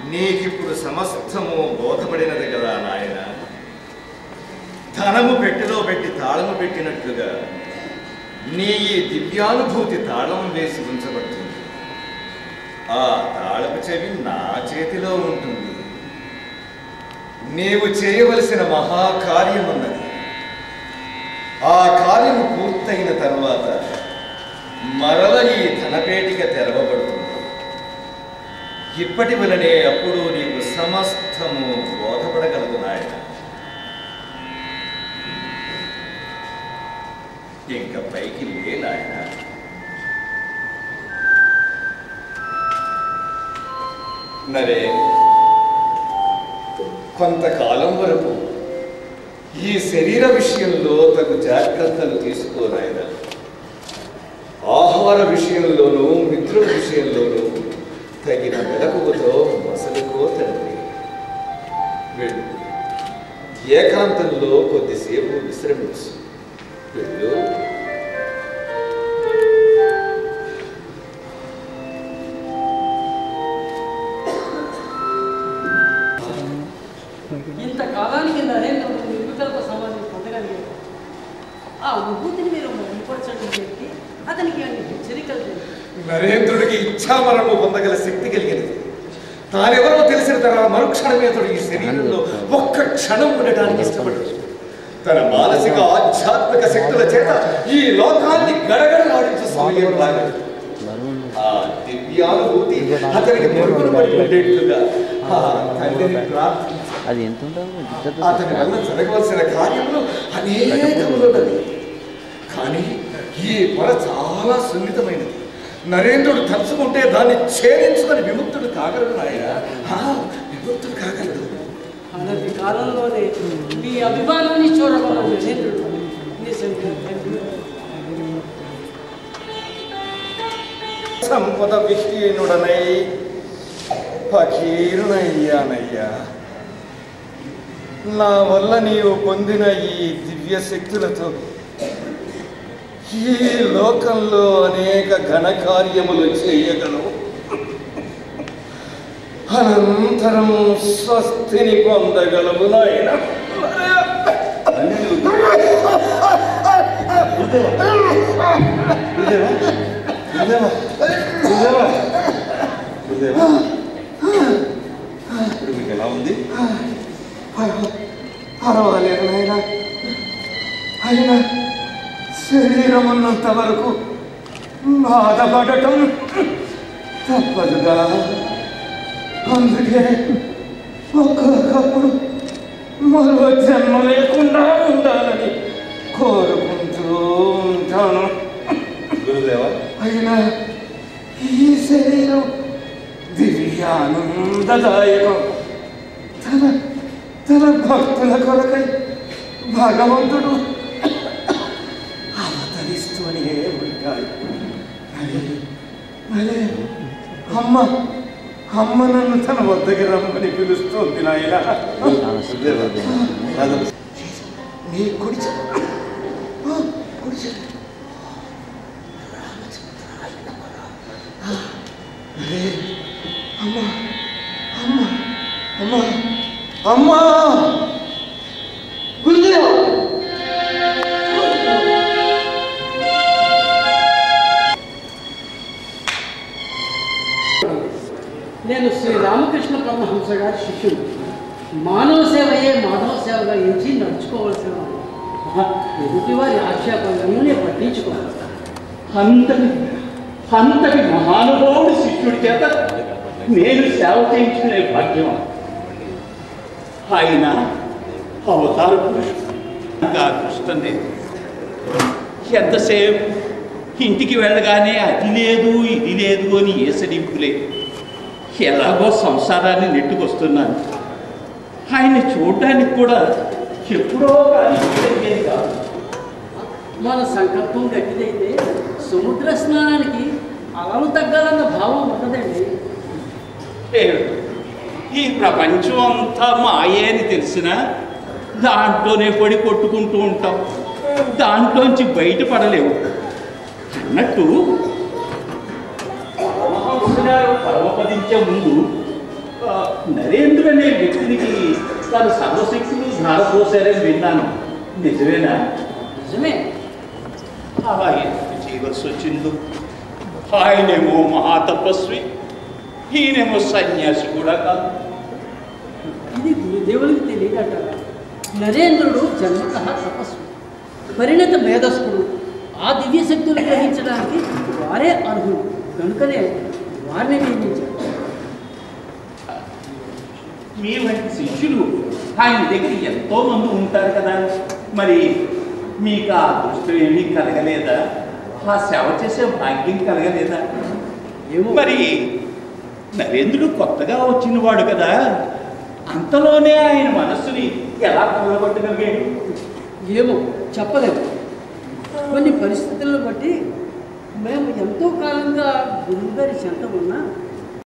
నీకిప్పుడు సమస్తము బోధపడినది కదా నాయన ధనము పెట్టెలో పెట్టి తాళము పెట్టినట్లుగా నీ ఈ దివ్యానుభూతి తాళం వేసి ఉంచబడుతుంది ఆ తాళపు చెవి నా చేతిలో ఉంటుంది నీవు చేయవలసిన మహాకార్యం ఉన్నది ఆ కార్యము పూర్తయిన తరువాత మరల ఈ ధనపేటిక తెరవబడుతుంది ఇప్పటి వలనే అప్పుడు నీకు సమస్తము బోధపడగలదు నాయన ఇంక పైకి లే నాయన నరే కొంతకాలం వరకు ఈ శరీర విషయంలో తగు జాగ్రత్తలు తీసుకో నాయన ఆహార విషయంలోనూ మిత్రుల విషయంలోనూ తగిన మెలకువతో మసలుకో తండ్రి వెళ్ళు ఏకాంతంలో కొద్దిసేపు విశ్రమించు వెళ్ళు ఇంతకాలానికి నరేంద్రుడు నిర్వికల్ప సమాధి పొందగలిగాడు ఆ అనుభూతిని మీరు మెరుగుపరచండి వ్యక్తి అతనికి అన్ని హెచ్చరికలు తెలియదు నరేంద్రుడికి ఇచ్ఛామరణము పొందగల శక్తి కలిగినది తానెవరో తెలిసిన తన మరుక్షణమే అతడు ఈ శరీరంలో ఒక్క క్షణం ఉండటానికి ఇష్టపడడు తన మానసిక ఆధ్యాత్మిక శక్తుల చేత ఈ లోకాన్ని గడగడలాడించే సమయం లాగదు ఆ దివ్యానుభూతి అతనికి పొరుగున పడి ఉండేట్లుగా ఆ తండ్రిని ప్రార్థించి అది ఎంత ఉంటుంది అతని వల్ల జరగవలసిన కార్యములు అనేకములున్నవి కానీ ఈ పొర చాలా సున్నితమైనది నరేంద్రుడు తలుచుకుంటే దాన్ని ఛేదించుకొని విముక్తుడు కాగలడు నాయన ఆ, విముక్తుడు కాగలడు అనతి కాలంలోనే మీ అభిమానాన్ని చూడగల నరేంద్రుడు నిజంగా తండ్రి సంపద విహీనుడనై ఫకీరునయ్యానయ్యా నా వల్ల నీవు పొందిన ఈ దివ్య శక్తులతో ఈ లోకంలో అనేక ఘనకార్యములు చేయగలవు అనంతరం స్వస్తిని పొందగలవు నాయన ఇప్పుడు మీకు ఎలా ఉంది పర్వాలేదు నాయన అయినా శరీరం ఉన్నంత వరకు బాధపడటం తప్పదుగా అందుకే ఒక్కొక్కప్పుడు మరో జన్మ లేకుండా ఉండాలని కోరుకుంటూ ఉంటాను గురుదేవా అయినా ఈ శరీరం దివ్యానందదాయకం తన తన భక్తుల కొరకై భగవంతుడు అవతరిస్తూనే ఉంటాడు అరే అరే అమ్మ అమ్మ నన్ను తన వద్దకి రమ్మని పిలుస్తోంది నాయన గురుదేవా నాదో నీ కుడి చె- ఆ, కుడి చె- అరే అమ్మా అమ్మా అమ్మా అమ్మా గురుదేవా నేను శ్రీ రామకృష్ణ పరమహంస గారి శిష్యుడు మానవ సేవయే మాధవ సేవగా ఎంచి నడుచుకోవాల్సిన వాడు. ఎదుటి వారి ఆక్షేపణలను నేను పట్టించుకోవాలి అంతటి అంతటి మహానుభావుడి శిష్యుడి చేత నేను సేవ చేయించుకునే భాగ్యం ఆయన అవతార పురుషుడు ఇంకా అదృష్టం లేదు ఎంతసేపు ఇంటికి వెళ్ళగానే అది లేదు ఇది లేదు అని ఏసడింపులే ఎలాగో సంసారాన్ని నెట్టుకొస్తున్నాను ఆయన చూడడానికి కూడా ఎప్పుడో కానీ జరిగేది కాదు మన సంకల్పం గట్టిదైతే సముద్ర స్నానానికి అలలు తగ్గాలన్న భావం ఉన్నదండి ఏమిటి? ఈ ప్రపంచం అంతా మాయే అని తెలిసినా దాంట్లోనే పడి కొట్టుకుంటూ ఉంటాం దాంట్లోంచి బయటపడలేవు అన్నట్టు పరమహంస గారు పరమపదించే ముందు ఆ, నరేంద్ర అనే వ్యక్తినికి తన సర్వశక్తులు ధారపోసారని విన్నాను నిజమేనా నిజమే అలా ఎందుకు చేయవలసి వచ్చిందో ఆయనేమో మహాతపస్వి ఈయనేమో సన్యాసి కూడా కాదు ఇది గురుదేవునికి తెలియదట నరేంద్రుడు జన్మత తపస్సు పరిణత మేధస్కుడు ఆ దివ్య శక్తులు గ్రహించడానికి వారే అర్హులు కనుకనే వారిని నియమించారు మీ వంటి శిష్యులు ఆయన దగ్గర ఎంతో మంది ఉంటారు కదా మరి మీకు ఆ దృష్టి ఏమీ కలగలేదా ఆ సేవ చేసే భాగ్యం కలగలేదా ఏమో మరి నరేంద్రుడు కొత్తగా వచ్చినవాడు కదా అంతలోనే ఆయన మనస్సుని ఎలా కొల్లగొట్టగలిగాడు ఏమో చెప్పలేము కొన్ని పరిస్థితులను బట్టి మేము ఎంతో కాలంగా గురువుగారి చెంత ఉన్నా